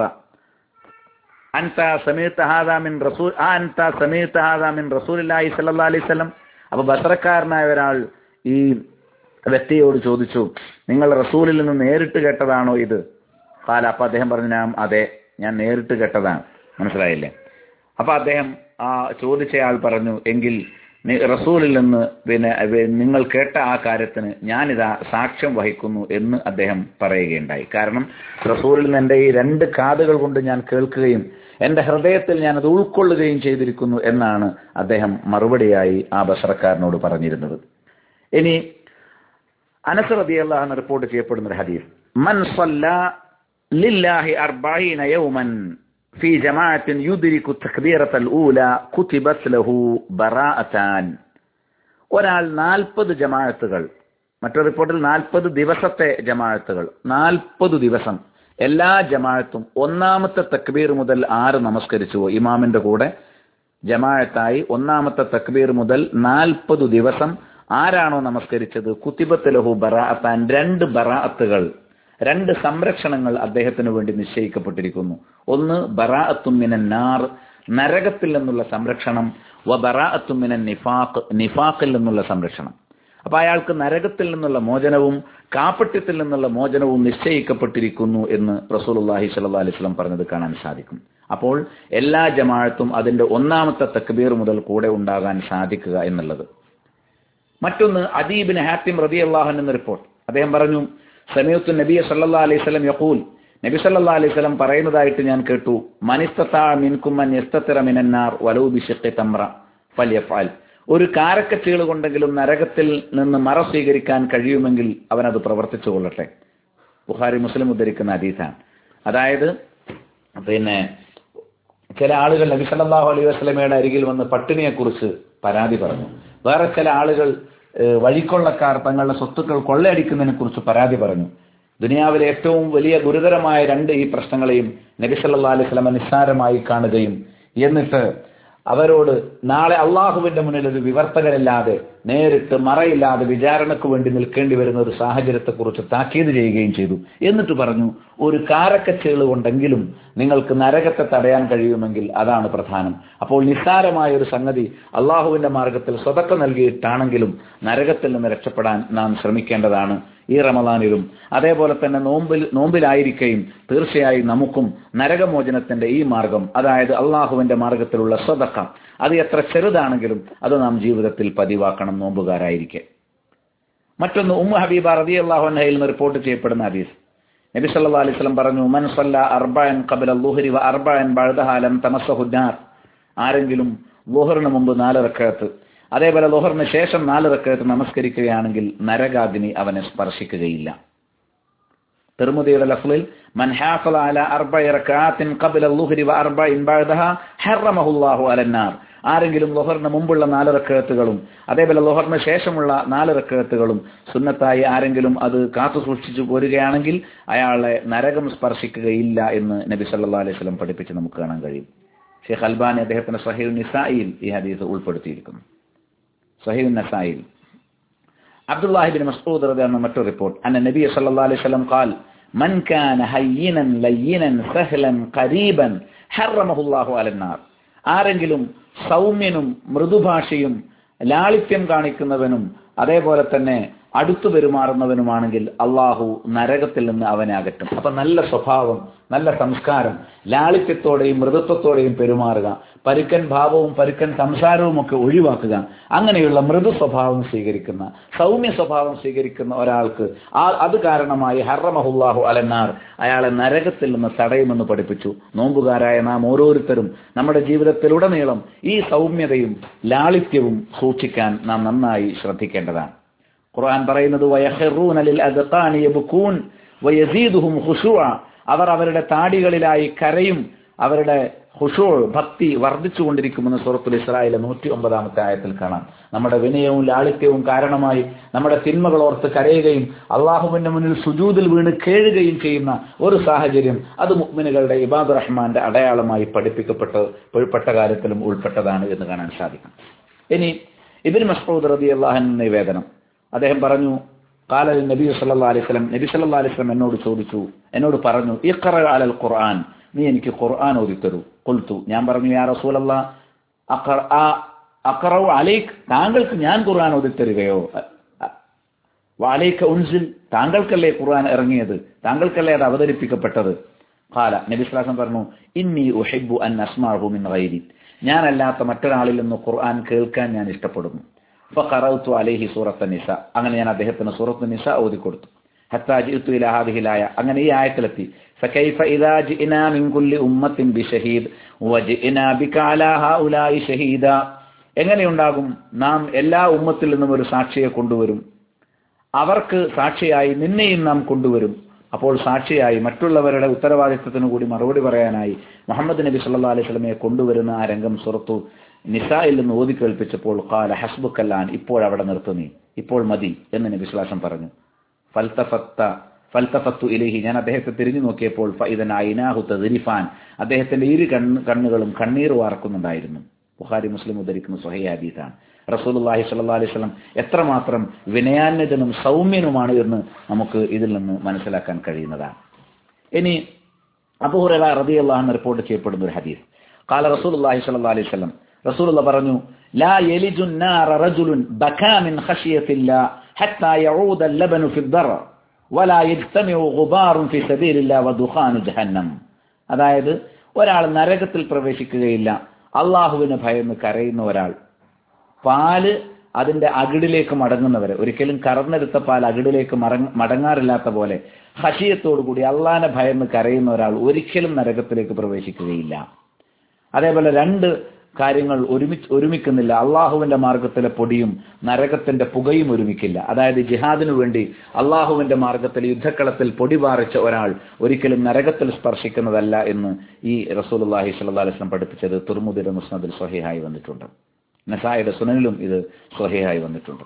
അൻത സമീത്ത ഹാദാ മിൻ റസൂൽ ആ അൻത സമീത്ത ഹാദാ മിൻ റസൂലില്ലാഹി സല്ലല്ലാഹു അലൈഹി വസല്ലം അപ്പൊ ബസറക്കാരനായ ഒരാൾ ഈ വ്യക്തിയോട് ചോദിച്ചു നിങ്ങൾ റസൂലിൽ നിന്ന് നേരിട്ട് കേട്ടതാണോ ഇത് കാല അപ്പൊ അദ്ദേഹം പറഞ്ഞു ഞാൻ അതെ ഞാൻ നേരിട്ട് കേട്ടതാണ് മനസ്സിലായില്ലേ അപ്പൊ അദ്ദേഹം ആ ചോദിച്ചയാൾ പറഞ്ഞു എങ്കിൽ റസൂലിൽ നിന്ന് പിന്നെ നിങ്ങൾ കേട്ട ആ കാര്യത്തിന് ഞാനിതാ സാക്ഷ്യം വഹിക്കുന്നു എന്ന് അദ്ദേഹം പറയുകയുണ്ടായി കാരണം റസൂലിൽ നിന്ന് എൻ്റെ ഈ രണ്ട് കാതുകൾ കൊണ്ട് ഞാൻ കേൾക്കുകയും എൻ്റെ ഹൃദയത്തിൽ ഞാൻ അത് ഉൾക്കൊള്ളുകയും ചെയ്തിരിക്കുന്നു എന്നാണ് അദ്ദേഹം മറുപടിയായി ആ ബസറക്കാരനോട് പറഞ്ഞിരുന്നത് ഇനി അനസ് റബിയല്ല എന്ന് റിപ്പോർട്ട് ചെയ്യപ്പെടുന്ന ഒരു ഹദീസ് മൻ ലില്ലാഹി അർബഈന യൗമൻ في جماعة يدرك التكبيرة الأولى كتبت له براءتان ഒരാൾ നാൽപ്പത് ജമാഅത്തുകൾ മറ്റൊരു റിപ്പോർട്ടിൽ നാൽപ്പത് ദിവസത്തെ ജമാഅത്തുകൾ നാൽപ്പത് ദിവസം എല്ലാ ജമാഅത്തും ഒന്നാമത്തെ തക്ബീർ മുതൽ ആറ് നമസ്കരിച്ചുവോ ഇമാമിന്റെ കൂടെ ജമാഅത്തായി ഒന്നാമത്തെ തക്ബീർ മുതൽ നാൽപ്പത് ദിവസം ആരാണോ നമസ്കരിച്ചത് കുത്തിബത്ത് ലഹു ബറാഅത്താൻ രണ്ട് ബറാഅത്തുകൾ രണ്ട് സംരക്ഷണങ്ങൾ അദ്ദേഹത്തിന് വേണ്ടി നിശ്ചയിക്കപ്പെട്ടിരിക്കുന്നു ഒന്ന് ബറാഅത്തുമിനൻ നാർ നരകത്തിൽ നിന്നുള്ള സംരക്ഷണം വ ബറാഅത്തുമിനൻ നിഫാഖ് നിഫാഖിൽ നിന്നുള്ള സംരക്ഷണം അപ്പൊ അയാൾക്ക് നരകത്തിൽ നിന്നുള്ള മോചനവും കാപ്പട്യത്തിൽ നിന്നുള്ള മോചനവും നിശ്ചയിക്കപ്പെട്ടിരിക്കുന്നു എന്ന് റസൂലുള്ളാഹി സ്വല്ലല്ലാഹി അലൈഹി വസല്ലം പറഞ്ഞത് കാണാൻ സാധിക്കും അപ്പോൾ എല്ലാ ജമാഅത്തും അതിന്റെ ഒന്നാമത്തെ തക്ബീർ മുതൽ കൂടെ ഉണ്ടാകാൻ സാധിക്കുക എന്നുള്ളത് മറ്റൊന്ന് അദീബിന് ഹാത്തിം റതി അള്ളാഹു എന്ന റിപ്പോർട്ട് അദ്ദേഹം പറഞ്ഞു സമയത്തു നബി സല്ലാ അലൈഹി സ്വലം യഖൂൽ നബി സല്ലാ അലൈഹി സ്വലം പറയുന്നതായിട്ട് ഞാൻ കേട്ടു മനിസ്തത്താ മിൻകുമ്മൻ യസ്തത്തിറ മിനന്നാർ വലൂ ബിഷിഖി തമ്ര ഫല്യഫാൽ ഒരു കാരക്കച്ചീള് കൊണ്ടെങ്കിലും നരകത്തിൽ നിന്ന് മറ സ്വീകരിക്കാൻ കഴിയുമെങ്കിൽ അവനത് പ്രവർത്തിച്ചു കൊള്ളട്ടെ ബുഹാരി മുസ്ലിം ഉദ്ധരിക്കുന്ന അതീതാണ് അതായത് പിന്നെ ചില ആളുകൾ നബി സല്ലല്ലാഹു അലൈഹി വസല്ലമയുടെ അരികിൽ വന്ന് പട്ടിണിയെക്കുറിച്ച് പരാതി പറഞ്ഞു വേറെ ചില ആളുകൾ ഏഹ്, വഴിക്കൊള്ളക്കാർ തങ്ങളുടെ സ്വത്തുക്കൾ കൊള്ളയടിക്കുന്നതിനെ കുറിച്ച് പരാതി പറഞ്ഞു ദുനിയാവിലെ ഏറ്റവും വലിയ ഗുരുതരമായ രണ്ട് ഈ പ്രശ്നങ്ങളെയും നബി സല്ലല്ലാഹു അലൈഹി വസല്ലമ നിസ്സാരമായി കാണുകയും എന്നിട്ട് അവരോട് നാളെ അള്ളാഹുവിന്റെ മുന്നിൽ ഒരു വിവർത്തകരില്ലാതെ നേരിട്ട് മറയില്ലാതെ വിചാരണക്ക് വേണ്ടി നിൽക്കേണ്ടി വരുന്ന ഒരു സാഹചര്യത്തെക്കുറിച്ച് താക്കീത് ചെയ്യുകയും ചെയ്തു എന്നിട്ട് പറഞ്ഞു ഒരു കാരക്കച്ചേള് കൊണ്ടെങ്കിലും നിങ്ങൾക്ക് നരകത്തെ തടയാൻ കഴിയുമെങ്കിൽ അതാണ് പ്രധാനം അപ്പോൾ നിസ്സാരമായ ഒരു സംഗതി അള്ളാഹുവിന്റെ മാർഗത്തിൽ സ്വതക്ക നൽകിയിട്ടാണെങ്കിലും നരകത്തിൽ നിന്ന് രക്ഷപ്പെടാൻ നാം ശ്രമിക്കേണ്ടതാണ് ഈ റമദാനിലും അതേപോലെ തന്നെ നോമ്പിൽ നോമ്പിലായിരിക്കുകയും തീർച്ചയായും നമുക്കും നരകമോചനത്തിന്റെ ഈ മാർഗം അതായത് അള്ളാഹുവിന്റെ മാർഗത്തിലുള്ള സ്വതക്ക അത് എത്ര ചെറുതാണെങ്കിലും അത് നാം ജീവിതത്തിൽ പതിവാക്കണം നോമ്പുകാരായിരിക്കെ മറ്റൊന്ന് ഉമ്മ ഹബീബ റതി അള്ളാഹുനയിൽ നിന്ന് റിപ്പോർട്ട് ചെയ്യപ്പെടുന്ന ഹദീസ് നബി സല്ലല്ലാഹു അലൈഹി വസല്ലം പറഞ്ഞു മൻ സല്ല അർബഅൻ ഖബല ളുഹരി വ അർബഅൻ ബഅദഹ ലം തമസ്സഹു നാർ ആരെങ്കിലും ളുഹറിന് മുമ്പ് നാല് റക്കഅത്ത് അതേപോലെ ളുഹറിന് ശേഷം നാല് റക്കഅത്ത് നമസ്കരിക്കുകയാണെങ്കിൽ നരകാഗ്നി അവനെ സ്പർശിക്കുകയില്ല തിർമുദിയുടെ ലഫ്ലിൽ മൻ ഹാഫള അല അർബഇ റകഅത്തിൻ ഖബല ളുഹരി വ അർബഇൻ ബഅദഹ ഹറമഹുല്ലാഹു അലന്നാർ ആരെങ്കിലും ലൊഹറിന് മുമ്പുള്ള നാല് റക്കഴത്തുകളും അതേപോലെ ലൊഹറിന് ശേഷമുള്ള നാല് റക്കഴത്തുകളും സുന്നത്തായി ആരെങ്കിലും അത് കാത്തു സൂക്ഷിച്ചു പോരുകയാണെങ്കിൽ അയാളെ നരകം സ്പർശിക്കുകയില്ല എന്ന് നബി സല്ലല്ലാഹു അലൈഹി വസല്ലം പഠിപ്പിച്ച് നമുക്ക് കാണാൻ കഴിയും ഷെയ്ഖ് അൽബാനി അദ്ദേഹത്തിന്റെ സഹീൽ നിസായിൽ ഈ ഹദീസ് ഉൾപ്പെടുത്തിയിരിക്കുന്നു സഹീൽ നസായിൽ അബ്ദുല്ലാഹിബിൻ മസ്ഊദ് റളിയല്ലാഹു അൻഹു മറ്റൊരു റിപ്പോർട്ട് അന്ന നബി സല്ലല്ലാഹു അലൈഹി വസല്ലം قال من كان هينا لينا سهلا قريبا حرمه الله على النار ആരെങ്കിലും സൗമ്യനും മൃദുഭാഷയും ലാളിത്യം കാണിക്കുന്നവനും അതേപോലെ തന്നെ അടുത്തു പെരുമാറുന്നവനുമാണെങ്കിൽ അള്ളാഹു നരകത്തിൽ നിന്ന് അവനെ അകറ്റും അപ്പൊ നല്ല സ്വഭാവം നല്ല സംസ്കാരം ലാളിത്യത്തോടെയും മൃദുത്വത്തോടെയും പെരുമാറുക പരുക്കൻ ഭാവവും പരുക്കൻ സംസാരവും ഒക്കെ ഒഴിവാക്കുക അങ്ങനെയുള്ള മൃദു സ്വഭാവം സ്വീകരിക്കുന്ന സൗമ്യ സ്വഭാവം സ്വീകരിക്കുന്ന ഒരാൾക്ക് ആ അത് കാരണമായി ഹറമഹുല്ലാഹു അലന്നാർ അയാളെ നരകത്തിൽ നിന്ന് തടയുമെന്ന് പഠിപ്പിച്ചു നോമ്പുകാരായ നാം ഓരോരുത്തരും നമ്മുടെ ജീവിതത്തിലുടനീളം ഈ സൗമ്യതയും ലാളിത്യവും സൂക്ഷിക്കാൻ നാം നന്നായി ശ്രദ്ധിക്കേണ്ടതാണ് ഖുർആൻ പറയുന്നത് വയഖിറൂന ലിൽ അദ്ഖാനി യബ്കൂൻ വയസീദുഹും ഖുശൂഅ അവർ അവരുടെ താടികളിലായി കരയും അവരുടെ ഖുശൂ ഭക്തി വർദ്ധിച്ചുകൊണ്ടിരിക്കുമെന്ന് സൂറത്തുൽ ഇസ്രായേലിലെ നൂറ്റി ഒമ്പതാമത്തെ ആയത്തിൽ കാണാം നമ്മുടെ വിനയവും ലാളിത്യവും കാരണമായി നമ്മുടെ തിന്മകൾ ഓർത്ത് കരയുകയും അള്ളാഹുവിന്റെ മുന്നിൽ സുജൂദിൽ വീണ് കേഴുകയും ചെയ്യുന്ന ഒരു സാഹചര്യം അത് മുഅ്മിനുകളുടെ ഇബാദുർ റഹ്മാന്റെ അടയാളമായി പഠിപ്പിക്കപ്പെട്ട പെട്ട കാര്യത്തിലും ഉൾപ്പെട്ടതാണ് എന്ന് കാണാൻ സാധിക്കും ഇനി ഇബിൻ മസ്ഊദ് റളിയല്ലാഹു അൻഹു നിവേദനം അദ്ദേഹം പറഞ്ഞു കാലൽ നബി സല്ലല്ലാഹു അലൈഹി വസല്ലം നബി സല്ലല്ലാഹു അലൈഹി വസല്ലം എന്നോട് ചോദിച്ചു എന്നോട് പറഞ്ഞു ഇഖ്റ അലൽ ഖുർആൻ നീ എനിക്ക് ഖുർആൻ ഓതിത്തരൂ കൊൽത്തു ഞാൻ പറഞ്ഞു യാ റസൂലല്ലാ അഖറു അലൈക് താങ്കൾക്ക് ഞാൻ ഖുർആൻ ഓതിത്തരുകയോ വാലൈക്ക ഉൻസിൽ താങ്കൾക്കല്ലേ ഖുർആൻ ഇറങ്ങിയത് താങ്കൾക്കല്ലേ അത് അവതരിപ്പിക്കപ്പെട്ടത് ഖാല നബി സ്വലാസം പറഞ്ഞു ഇന്നി ഉഹിബ്ബു അൻ അസ്മാഹു മിൻ ഗൈരി ഞാനല്ലാത്ത മറ്റൊരാളിൽ നിന്ന് ഖുർആൻ കേൾക്കാൻ ഞാൻ ഇഷ്ടപ്പെടുന്നു ഫഖറൗതു അലൈഹി സൂറത്ത് നിസ അങ്ങനെ ഞാൻ അദ്ദേഹത്തിന് സൂറത്ത് നിസ ഓതി കൊടുത്തു ഹത്താ ജിഅ്തു ഇലാ ഹാദിഹിൽ ആയ അങ്ങനെ ഈ ആയത്തിലെത്തി ഫകൈഫ ഇദാ ജിഇനാ മിൻ കുല്ലി ഉമ്മത്തിൻ ബിശഹീദ് വജിഇനാ ബിക അലാ ഹൗലായി ഷഹീദ എങ്ങനെയുണ്ടാകും നാം എല്ലാ ഉമ്മത്തിൽ നിന്നും ഒരു സാക്ഷിയെ കൊണ്ടുവരും അവർക്ക് സാക്ഷിയായി നിന്നെയും നാം കൊണ്ടുവരും അപ്പോൾ സാക്ഷിയായി മറ്റുള്ളവരുടെ ഉത്തരവാദിത്വത്തിന് കൂടി മറുപടി പറയാനായി മുഹമ്മദ് നബി സല്ലാ അലൈഹി സ്വലമയെ കൊണ്ടുവരുന്ന ആ രംഗം സുറത്തു നിസായിൽ നിന്ന് ഓതി കേൾപ്പിച്ചപ്പോൾ കാല ഹസ്ബുക്കല്ലാൻ ഇപ്പോൾ അവിടെ നിർത്തുന്നീ ഇപ്പോൾ മതി എന്ന് നബി സുലാസം പറഞ്ഞു ഫൽത്തഫത്ത ഫൽത്തഫത്തു ഇലഹി ഞാൻ അദ്ദേഹത്തെ തിരിഞ്ഞു നോക്കിയപ്പോൾ ഫൈദൻ ഐനാഹു തദിരിഫാൻ അദ്ദേഹത്തിന്റെ ഇരു കണ്ണ് കണ്ണുകളും കണ്ണീർ വാർക്കുന്നുണ്ടായിരുന്നു ബുഖാരി മുസ്ലിം ഉദ്ധരിക്കുന്ന സ്വഹൈ ഹദീസാണ് റസൂലുള്ളാഹി സ്വല്ലല്ലാഹി അലൈഹി വസല്ലം എത്രമാത്രം വിനയാന്വിതനും സൗമ്യനുമാണ് എന്ന് നമുക്ക് ഇതിൽ നിന്ന് മനസ്സിലാക്കാൻ കഴിയുന്നതാണ് ഇനി അബൂഹുറ റളിയല്ലാഹു അൻഹു റിപ്പോർട്ട് ചെയ്യപ്പെടുന്ന ഒരു ഹദീസ് قال رسول الله صلى الله عليه وسلم رسول الله പറഞ്ഞു لا يلج النار رجل بكى من خشية الله حتى يعود اللبن في الضر ولا يجتمع غبار في سبيل الله ودخان جهنم അതായത് ഒരാൾ നരകത്തിൽ പ്രവേശിക്കുകയില്ല അള്ളാഹുവിന് ഭയന്ന് കരയുന്ന ഒരാൾ പാല് അതിന്റെ അകിടിലേക്ക് മടങ്ങുന്നവരെ ഒരിക്കലും കറന്നെടുത്ത പാൽ അകിടിലേക്ക് മറങ്ങ- മടങ്ങാറില്ലാത്ത പോലെ ഹഷിയത്തോടുകൂടി അള്ളാനെ ഭയന്ന് കരയുന്ന ഒരാൾ ഒരിക്കലും നരകത്തിലേക്ക് പ്രവേശിക്കുകയില്ല അതേപോലെ രണ്ട് കാര്യങ്ങൾ ഒരുമിച്ച് ഒരുമിക്കുന്നില്ല അള്ളാഹുവിന്റെ മാർഗത്തിലെ പൊടിയും നരകത്തിന്റെ പുകയും ഒരുമിക്കില്ല അതായത് ജിഹാദിനു വേണ്ടി അള്ളാഹുവിന്റെ മാർഗത്തിൽ യുദ്ധക്കളത്തിൽ പൊടി പാറിച്ച ഒരാൾ ഒരിക്കലും നരകത്തിൽ സ്പർശിക്കുന്നതല്ല എന്ന് ഈ റസൂലുള്ളാഹി സ്വല്ലല്ലാഹി അലൈഹി വസല്ലം പഠിപ്പിച്ചത് തുർമുദിന്റെ മുസ്നദിൽ സ്വഹിഹായി വന്നിട്ടുണ്ട് നസായുടെ സുനനിലും ഇത് സ്വഹിഹായി വന്നിട്ടുണ്ട്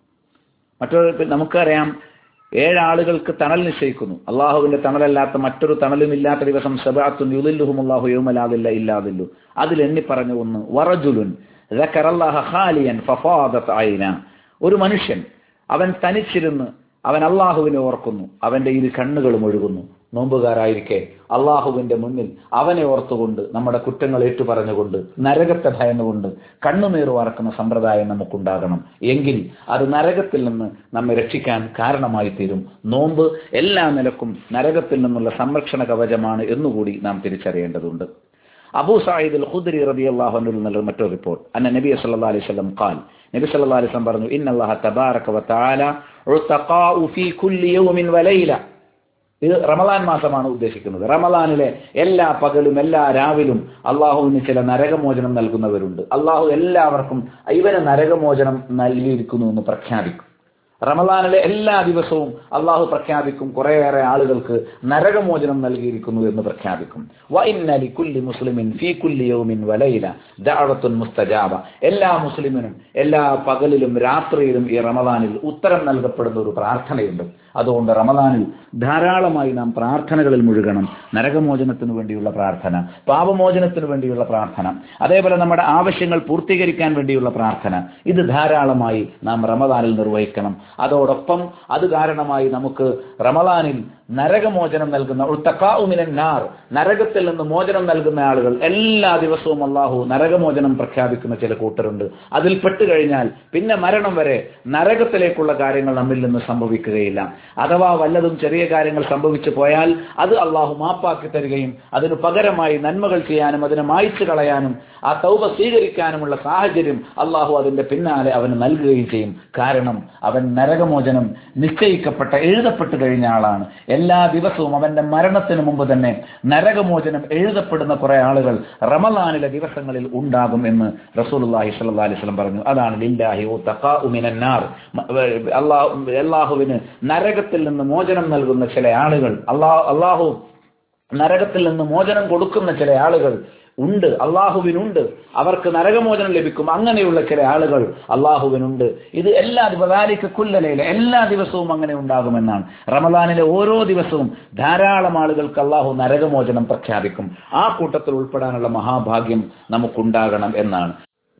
മറ്റൊരു നമുക്കറിയാം ഏഴാളുകൾക്ക് തണൽ നിശ്ചയിക്കുന്നു അള്ളാഹുവിന്റെ തണലല്ലാത്ത മറ്റൊരു തണലും ഇല്ലാത്ത ദിവസം സബാത്തുൻ യുദില്ലുഹും അള്ളാഹു യൗമലാദില്ല ഇല്ലാതില്ലു അതിൽ എണ്ണി പറഞ്ഞു ഒന്ന് വറജുലുൻ ذكرالله خاليا ففاضت عينا ഒരു മനുഷ്യൻ അവൻ തനിച്ചിരുന്ന് അവൻ അള്ളാഹുവിനെ ഓർക്കുന്നു അവന്റെ ഇരു കണ്ണുകളും ഒഴുകുന്നു നോമ്പുകാരായിരിക്കെ അള്ളാഹുവിന്റെ മുന്നിൽ അവനെ ഓർത്തുകൊണ്ട് നമ്മുടെ കുറ്റങ്ങൾ ഏറ്റുപറഞ്ഞുകൊണ്ട് നരകത്തെ ഭയന്നുകൊണ്ട് കണ്ണുനീർ വാർക്കുന്ന സമ്പ്രദായം നമുക്കുണ്ടാകണം എങ്കിൽ അത് നരകത്തിൽ നിന്ന് നമ്മെ രക്ഷിക്കാൻ കാരണമായി തീരും നോമ്പ് എല്ലാ നിലക്കും നരകത്തിൽ നിന്നുള്ള സംരക്ഷണ കവചമാണ് എന്നുകൂടി നാം തിരിച്ചറിയേണ്ടതുണ്ട് അബൂ സഈദ് അൽ ഖുദ്രി റളിയല്ലാഹു അൻഹു എന്നുള്ള മറ്റൊരു റിപ്പോർട്ട് അന്ന നബി സല്ലല്ലാഹു അലൈഹി വസല്ലം ഖാൽ നബി സല്ലല്ലാഹു അലൈഹി വസല്ലം പറഞ്ഞു ഇന്നല്ലാഹ തബാറക വ തആല ഉതഖാഉ ഫീ കുല്ലി യൗമിൻ വലൈല ഇത് റമദാൻ മാസമാണ് ഉദ്ദേശിക്കുന്നത് റമദാനിലെ എല്ലാ പകലും എല്ലാ രാവിലും അള്ളാഹുവിന് ചില നരകമോചനം നൽകുന്നവരുണ്ട് അള്ളാഹു എല്ലാവർക്കും ഇവന് നരകമോചനം നൽകിയിരിക്കുന്നു എന്ന് പ്രഖ്യാപിക്കും റമദാനിലെ എല്ലാ ദിവസവും അള്ളാഹു പ്രഖ്യാപിക്കും കുറേയേറെ ആളുകൾക്ക് നരകമോചനം നൽകിയിരിക്കുന്നു എന്ന് പ്രഖ്യാപിക്കും വ ഇന്ന ലികുല്ലി മുസ്ലിമിൻ ഫീ കുല്ലി യൗമിൻ വലൈല ദഅവത്തുൻ മുസ്തജാബ എല്ലാ മുസ്ലിമിനും എല്ലാ പകലിലും രാത്രിയിലും ഈ റമദാനിൽ ഉത്തരം നൽകപ്പെടുന്ന ഒരു പ്രാർത്ഥനയുണ്ട് അതുകൊണ്ട് റമദാനിൽ ധാരാളമായി നാം പ്രാർത്ഥനകളിൽ മുഴുകണം നരകമോചനത്തിന് വേണ്ടിയുള്ള പ്രാർത്ഥന പാപമോചനത്തിന് വേണ്ടിയുള്ള പ്രാർത്ഥന അതേപോലെ നമ്മുടെ ആവശ്യങ്ങൾ പൂർത്തീകരിക്കാൻ വേണ്ടിയുള്ള പ്രാർത്ഥന ഇത് ധാരാളമായി നാം റമദാനിൽ നിർവഹിക്കണം അതോടൊപ്പം അത് കാരണമായി നമുക്ക് റമദാനിൽ നരകമോചനം നൽകുന്ന ഉൾത്തക്കാവുമിനൻ നാർ നരകത്തിൽ നിന്ന് മോചനം നൽകുന്ന ആളുകൾ എല്ലാ ദിവസവും അള്ളാഹു നരകമോചനം പ്രഖ്യാപിക്കുന്ന ചില കൂട്ടരുണ്ട് അതിൽ പെട്ടുകഴിഞ്ഞാൽ പിന്നെ മരണം വരെ നരകത്തിലേക്കുള്ള കാര്യങ്ങൾ നമ്മിൽ നിന്ന് സംഭവിക്കുകയില്ല അഥവാ വല്ലതും ചെറിയ കാര്യങ്ങൾ സംഭവിച്ചു പോയാൽ അത് അള്ളാഹു മാപ്പാക്കി തരികയും അതിനു പകരമായി നന്മകൾ ചെയ്യാനും അതിനെ മായ്ച്ചു കളയാനും ആ തൗബ സ്വീകരിക്കാനുമുള്ള സാഹചര്യം അള്ളാഹു അതിന്റെ പിന്നാലെ അവന് നൽകുകയും ചെയ്യും കാരണം അവൻ നരകമോചനം നിശ്ചയിക്കപ്പെട്ട എഴുതപ്പെട്ടു കഴിഞ്ഞ ആളാണ് എല്ലാ ദിവസവും അവന്റെ മരണത്തിന് മുമ്പ് തന്നെ നരകമോചനം എഴുതപ്പെടുന്ന കുറെ ആളുകൾ റമലാനിലെ ദിവസങ്ങളിൽ ഉണ്ടാകും എന്ന് റസൂലുള്ളാഹി സ്വല്ലല്ലാഹി അലൈഹി വസല്ലം പറഞ്ഞു അതാണ് ലില്ലാഹി ഓ തഖാഉ മിനന്നാർ അള്ളാഹു അള്ളാഹുവിന് നരകത്തിൽ നിന്ന് മോചനം നൽകുന്ന ചില ആളുകൾ അള്ളാഹു അള്ളാഹു നരകത്തിൽ നിന്ന് മോചനം കൊടുക്കുന്ന ചില ആളുകൾ ഉണ്ട് അള്ളാഹുവിനുണ്ട് അവർക്ക് നരകമോചനം ലഭിക്കും അങ്ങനെയുള്ള ചില ആളുകൾ അള്ളാഹുവിനുണ്ട് ഇത് എല്ലാ ദിവസാലിക്ക് കുല്ലലയിലെ എല്ലാ ദിവസവും അങ്ങനെ ഉണ്ടാകുമെന്നാണ് റമദാനിലെ ഓരോ ദിവസവും ധാരാളം ആളുകൾക്ക് അള്ളാഹു നരകമോചനം പ്രഖ്യാപിക്കും ആ കൂട്ടത്തിൽ ഉൾപ്പെടാനുള്ള മഹാഭാഗ്യം നമുക്കുണ്ടാകണം എന്നാണ്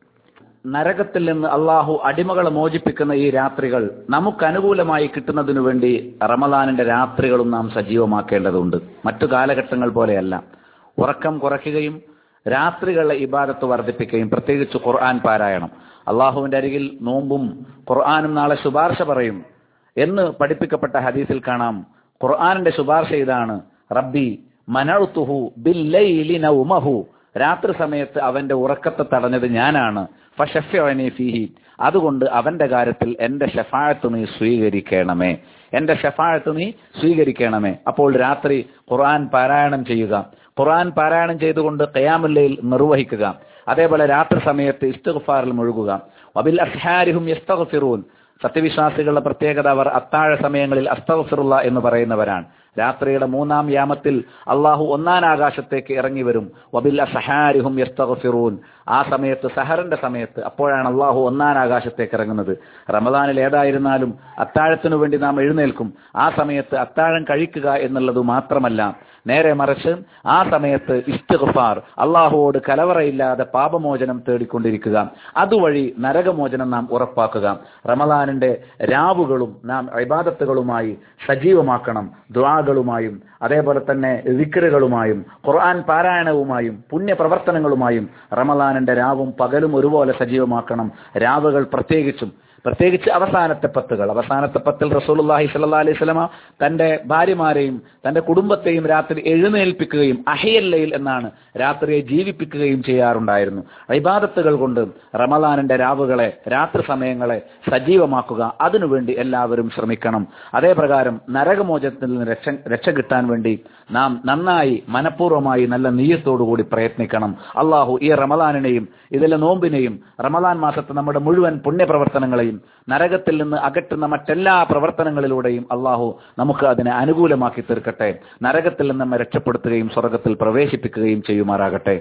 നരകത്തിൽ നിന്ന് അള്ളാഹു അടിമകളെ മോചിപ്പിക്കുന്ന ഈ രാത്രികൾ നമുക്ക് അനുകൂലമായി കിട്ടുന്നതിനു വേണ്ടി റമദാനിന്റെ രാത്രികളും നാം സജീവമാക്കേണ്ടതുണ്ട് മറ്റു കാലഘട്ടങ്ങൾ പോലെയല്ല ഉറക്കം കുറയ്ക്കുകയും രാത്രികളിലെ ഇബാദത്ത് വർദ്ധിപ്പിക്കുകയും പ്രത്യേകിച്ച് ഖുർആൻ പാരായണം അള്ളാഹുവിന്റെ അരികിൽ നോമ്പും ഖുർആാനും നാളെ ശുപാർശ പറയും എന്ന് പഠിപ്പിക്കപ്പെട്ട ഹദീസിൽ കാണാം ഖുർആാനിന്റെ ശുപാർശ ഇതാണ് റബ്ബി മനഴുത്തുഹു ബില്ലൈലി നൗമഹു രാത്രി സമയത്ത് അവന്റെ ഉറക്കത്തെ തടഞ്ഞത് ഞാനാണ് ഫഷഫ്യവനെ ഫീഹി അതുകൊണ്ട് അവന്റെ കാര്യത്തിൽ എന്റെ ഷഫാഴത്ത് നീ സ്വീകരിക്കണമേ എന്റെ ഷഫാഴത്ത് നീ സ്വീകരിക്കണമേ അപ്പോൾ രാത്രി ഖുർആൻ പാരായണം ചെയ്യുക ഖുർആൻ പാരായണം ചെയ്തുകൊണ്ട് ഖയാമുല്ലയിൽ നിർവഹിക്കുക അതേപോലെ രാത്രി സമയത്ത് ഇസ്തിഗ്ഫാറിൽ മുഴുകുക വബിൽ അസ്ഹാരിഹും യസ്തഗ്ഫിറൂൻ സത്യവിശ്വാസികളുടെ പ്രത്യേകത അവർ അത്താഴ സമയങ്ങളിൽ അസ്തഫിറുള്ള എന്ന് പറയുന്നവരാണ് രാത്രിയുടെ മൂന്നാം യാമത്തിൽ അള്ളാഹു ഒന്നാം ആകാശത്തേക്ക് ഇറങ്ങി വരും വബിൽ സഹാരിഹും യസ്തഫിറൂൻ ആ സമയത്ത് സഹറിന്റെ സമയത്ത് അപ്പോഴാണ് അള്ളാഹു ഒന്നാം ആകാശത്തേക്ക് ഇറങ്ങുന്നത് റമദാനിൽ ഏതായിരുന്നാലും അത്താഴത്തിനു വേണ്ടി നാം എഴുന്നേൽക്കും ആ സമയത്ത് അത്താഴം കഴിക്കുക എന്നുള്ളത് മാത്രമല്ല നേരെ മറിച്ച് ആ സമയത്ത് ഇസ്തിഗ്ഫാർ അള്ളാഹുവോട് കലവറയില്ലാതെ പാപമോചനം തേടിക്കൊണ്ടിരിക്കുക അതുവഴി നരകമോചനം നാം ഉറപ്പാക്കുക റമദാനിന്റെ രാവുകളും നാം ഇബാദത്തുകളുമായി സജീവമാക്കണം ദ്വാകളുമായും അതേപോലെ തന്നെ വിക്രുകളുമായും ഖുർആൻ പാരായണവുമായും പുണ്യപ്രവർത്തനങ്ങളുമായും റമദാനിന്റെ രാവും പകലും ഒരുപോലെ സജീവമാക്കണം രാവുകൾ പ്രത്യേകിച്ചും പ്രത്യേകിച്ച് അവസാനത്തെ പത്തുകൾ അവസാനത്തെ പത്തിൽ റസൂലുള്ളാഹി സ്വല്ലല്ലാഹി അലൈഹി വസല്ലമ തന്റെ ഭാര്യമാരെയും തന്റെ കുടുംബത്തെയും രാത്രി എഴുന്നേൽപ്പിക്കുകയും അഹയല്ലയിൽ എന്നാണ് രാത്രിയെ ജീവിപ്പിക്കുകയും ചെയ്യാറുണ്ടായിരുന്നു ഇബാദത്തുകൾ കൊണ്ട് റമദാനിന്റെ രാവുകളെ രാത്രി സമയങ്ങളെ സജീവമാക്കുക അതിനുവേണ്ടി എല്ലാവരും ശ്രമിക്കണം അതേ പ്രകാരം നരകമോചനത്തിൽ നിന്ന് രക്ഷ രക്ഷ കിട്ടാൻ വേണ്ടി നാം നന്നായി മനഃപൂർവ്വമായി നല്ല നീയത്തോടുകൂടി പ്രയത്നിക്കണം അള്ളാഹു ഈ റമദാനിനെയും ഇതിലെ നോമ്പിനെയും റമദാൻ മാസത്തെ നമ്മുടെ മുഴുവൻ പുണ്യപ്രവർത്തനങ്ങളെയും നരകത്തിൽ നിന്ന് അകറ്റുന്ന മറ്റെല്ലാ പ്രവർത്തനങ്ങളിലൂടെയും അള്ളാഹു നമുക്ക് അതിനെ അനുകൂലമാക്കി തീർക്കട്ടെ നരകത്തിൽ നിന്ന് നമ്മെ രക്ഷപ്പെടുത്തുകയും സ്വർഗത്തിൽ പ്രവേശിപ്പിക്കുകയും ചെയ്യുമാറാകട്ടെ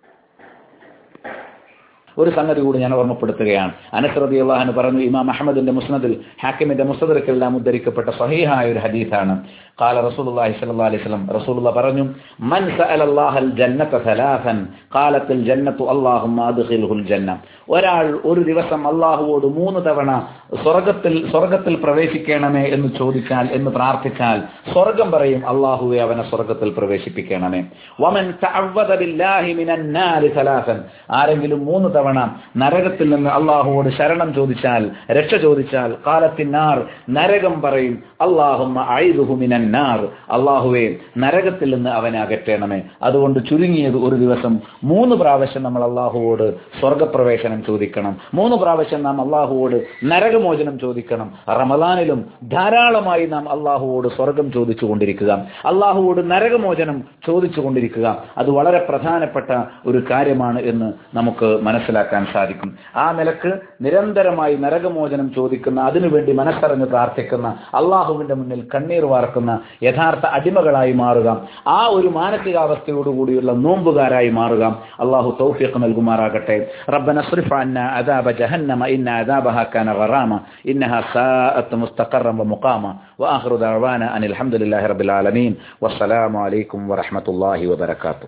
ഒരു സംഗതി കൂടി ഞാൻ ഓർമ്മപ്പെടുത്തുകയാണ് അനസ്രതി അള്ളാഹന് പറഞ്ഞു ഇമാം അഹമ്മദിന്റെ മുസ്നദിൽ ഹാക്കിമിന്റെ മുസ്തദർക്കെല്ലാം ഉദ്ധരിക്കപ്പെട്ട സഹീഹായ ഒരു ഹദീസാണ് قال رسول الله صلى الله عليه وسلم رسول الله പറഞ്ഞു من سأل الله الجنة ثلاثا قالت الجنة اللهم أدخله الجنة ഒരാൾ ഒരു ദിവസം അള്ളാഹുവോട് മൂന്ന് തവണ സ്വർഗത്തിൽ സ്വർഗത്തിൽ പ്രവേശിക്കണമേ എന്ന് ചോദിച്ചാൽ എന്ന് പ്രാർത്ഥിച്ചാൽ സ്വർഗം പറയും അള്ളാഹുവെ അവനെ സ്വർഗത്തിൽ പ്രവേശിപ്പിക്കണമേ വമൻ തഅവ്വദ ബില്ലാഹി മിനൻ നാരി സലാസൻ ആരെങ്കിലും മൂന്ന് തവണ നരകത്തിൽ നിന്ന് അള്ളാഹുവോട് ശരണം ചോദിച്ചാൽ രക്ഷ ചോദിച്ചാൽ കാലത്തിനാർ നരകം പറയും അള്ളാഹുമ്മ ഐദുഹു മിനൻ നാർ അള്ളാഹുവെ നരകത്തിൽ നിന്ന് അവനെ അകറ്റണമേ അതുകൊണ്ട് ചുരുങ്ങിയത് ഒരു ദിവസം മൂന്ന് പ്രാവശ്യം നമ്മൾ അള്ളാഹുവോട് സ്വർഗപ്രവേശനം ചോദിക്കണം മൂന്ന് പ്രാവശ്യം നാം അള്ളാഹുവോട് നരകമോചനം ചോദിക്കണം റമദാനിലും ധാരാളമായി നാം അള്ളാഹുവോട് സ്വർഗം ചോദിച്ചു കൊണ്ടിരിക്കുക അള്ളാഹുവോട് നരകമോചനം ചോദിച്ചു കൊണ്ടിരിക്കുക അത് വളരെ പ്രധാനപ്പെട്ട ഒരു കാര്യമാണ് എന്ന് നമുക്ക് മനസ്സിലാക്കാൻ സാധിക്കും ആ നിലക്ക് നിരന്തരമായി നരകമോചനം ചോദിക്കുന്ന അതിനുവേണ്ടി മനസ്സറിഞ്ഞ് പ്രാർത്ഥിക്കുന്ന അള്ളാഹുവിന്റെ മുന്നിൽ കണ്ണീർ വാർക്കുന്ന യഥാർത്ഥ അടിമകളായി മാറുക ആ ഒരു മാനസികാവസ്ഥയോടുകൂടിയുള്ള നോമ്പുകാരായി മാറുക അള്ളാഹു തൗഫീഖ് നൽകുമാറാകട്ടെ റബ്ബന اصرف عنا عذاب جهنم إن عذابها كان غراما إنها ساءت مستقرا ومقاما وآخر دعوانا أن الحمد لله رب العالمين والسلام عليكم ورحمة الله وبركاته